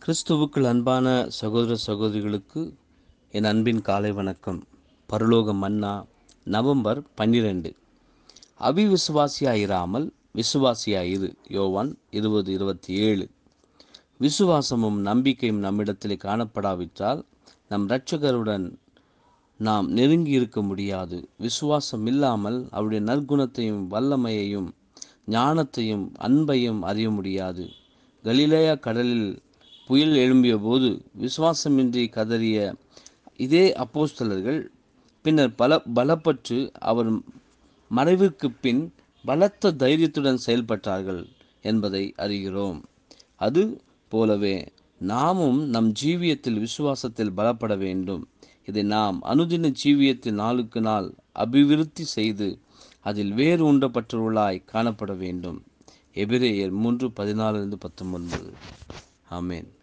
கிறிஸ்துவுக்குள் அன்பான சகோதர சகோதரிகளுக்கு என் அன்பின் காலை வணக்கம் பரலோக மன்னா நவம்பர் பன்னிரெண்டு அவிவிசுவாசியாயிராமல் விசுவாசியாயிரு யோவான் இருபது இருபத்தி ஏழு விசுவாசமும் நம்பிக்கையும் நம்மிடத்திலே காணப்படாவிட்டால் நம் இரட்சகருடன் நாம் நெருங்கி இருக்க முடியாது விசுவாசம் இல்லாமல் அவருடைய நற்குணத்தையும் வல்லமையையும் ஞானத்தையும் அன்பையும் அறிய முடியாது கலிலேயா கடலில் புயல் எழும்பிய போது விசுவாசமின்றி கதறிய இதே அப்போஸ்தலர்கள் பின்னர் பல பலப்பற்று அவர் மறைவிற்கு பின் பலத்த தைரியத்துடன் செயல்பட்டார்கள் என்பதை அறிகிறோம் அது போலவே நாமும் நம் ஜீவியத்தில் விசுவாசத்தில் பலப்பட வேண்டும் இதை நாம் அனுதின ஜீவியத்தில் நாளுக்கு நாள் அபிவிருத்தி செய்து அதில் வேறு உண்டப்பட்டவர்களாய் காணப்பட வேண்டும் எபிரேயர் மூன்று பதினாலிருந்து பத்தொன்பது ஆமேன்